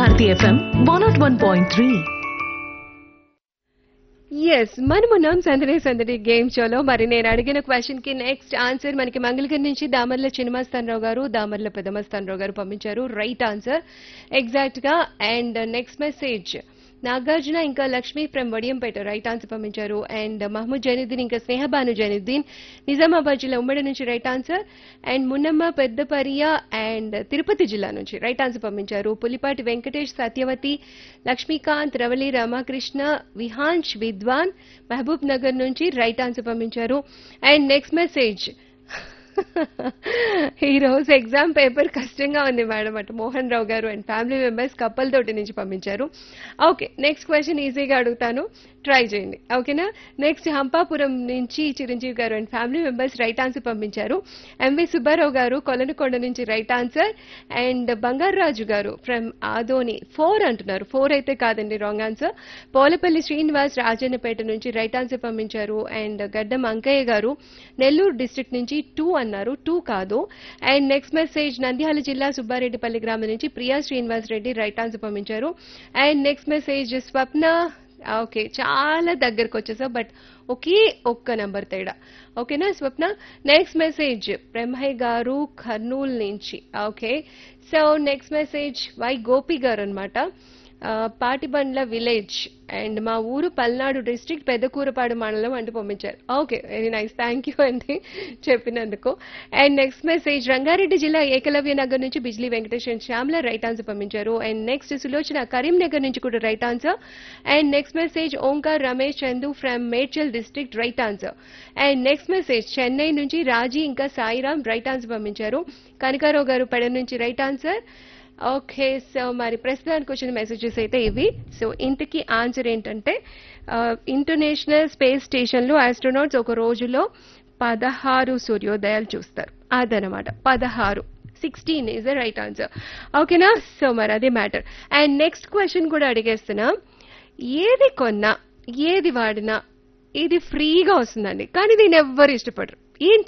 Bharati FM one nought one point three ఎస్ మనమున్నాం సందడి సందడి గేమ్ షోలో మరి నేను అడిగిన క్వశ్చన్ కి నెక్స్ట్ ఆన్సర్ మనకి మంగళగిరి నుంచి దామర్ల చిన్నమస్తానరావు గారు దామర్ల పెదమస్తానరావు గారు పంపించారు రైట్ ఆన్సర్ ఎగ్జాక్ట్ గా అండ్ నెక్స్ట్ మెసేజ్ నాగార్జున ఇంకా Lakshmi from Vadiyampeta right answer పంపించారు అండ్ మహమూద్ జైనుద్దీన్ ఇంకా స్నేహబాను జైనుద్దీన్ నిజామాబాద్ జిల్లా ఉమ్మడి నుంచి right answer and Munnamma Peddapariya and Tirupati జిల్లా నుంచి రైట్ ఆన్సర్ పంపించారు పులిపాటి వెంకటేష్ సత్యవతి లక్ష్మీకాంత్ రవలి రామకృష్ణ విహాంష్ విద్వాన్ మహబూబ్ నగర్ నుంచి రైట్ ఆన్సర్ పంపించారు అండ్ నెక్స్ట్ మెసేజ్ ఈ రోజు ఎగ్జామ్ పేపర్ కష్టంగా ఉంది మేడం అటు మోహన్ రావు గారు అండ్ ఫ్యామిలీ మెంబర్స్ కప్పల్ తోటి నుంచి పంపించారు ఓకే నెక్స్ట్ క్వశ్చన్ ఈజీగా అడుగుతాను ట్రై చేయండి ఓకేనా నెక్స్ట్ హంపాపురం నుంచి చిరంజీవి గారు and family members right answer పంపించారు ఎంవి సుబ్బారావు గారు కొలనకొండ నుంచి రైట్ ఆన్సర్ అండ్ బంగారాజు గారు ఫ్రమ్ ఆదోని ఫోర్ అంటున్నారు ఫోర్ అయితే కాదండి రాంగ్ ఆన్సర్ పోలపల్లి శ్రీనివాస్ రాజన్నపేట నుంచి రైట్ ఆన్సర్ పంపించారు అండ్ గడ్డం అంకయ్య గారు నెల్లూరు డిస్ట్రిక్ట్ నుంచి టూ అన్నారు టూ కాదు అండ్ నెక్స్ట్ మెసేజ్ నంద్యాల జిల్లా సుబ్బారెడ్డిపల్లి గ్రామం నుంచి ప్రియా శ్రీనివాస్ రెడ్డి రైట్ ఆన్సర్ పంపించారు and next message Swapna okay చాలా దగ్గరకు వచ్చేసా బట్ ఒకే ఒక్క నంబర్ తేడా ఓకేనా స్వప్న నెక్స్ట్ మెసేజ్ బ్రహ్మయ్య గారు కర్నూలు నుంచి okay so next message Y Gopi గారు అనమాట పాటిబండ్ల విలేజ్ అండ్ మా ఊరు పల్నాడు డిస్ట్రిక్ట్ పెద్దకూరపాడు మండలం అంటూ పంపించారు okay very nice thank you అండి చెప్పినందుకు అండ్ నెక్స్ట్ మెసేజ్ రంగారెడ్డి జిల్లా ఏకలవ్య నగర్ నుంచి Bijli Venkatesh and Shyamla right answer పంపించారు అండ్ నెక్స్ట్ సులోచన కరీంనగర్ నుంచి కూడా right answer and next message Omkar Ramesh Chandu from Medchal district right answer and next message Chennai నుంచి రాజీ ఇంకా సాయిరామ్ రైట్ ఆన్సర్ పంపించారు కనకారావు గారు పెడ నుంచి రైట్ ఆన్సర్ ఓకే సో మరి ప్రస్తుతానికి వచ్చిన మెసేజెస్ అయితే ఇవి సో ఇంతకీ ఆన్సర్ ఏంటంటే ఇంటర్నేషనల్ స్పేస్ స్టేషన్లో ఆస్ట్రోనాట్స్ ఒక రోజులో పదహారు సూర్యోదయాలు చూస్తారు అదనమాట పదహారు sixteen is the right answer ఓకేనా సో మరి అదే మ్యాటర్ అండ్ నెక్స్ట్ క్వశ్చన్ కూడా అడిగేస్తున్నా ఏది కొన్నా ఏది వాడినా ఇది ఫ్రీగా వస్తుందండి కానీ దీన్ని ఎవ్వరు ఇష్టపడరు ఏంటి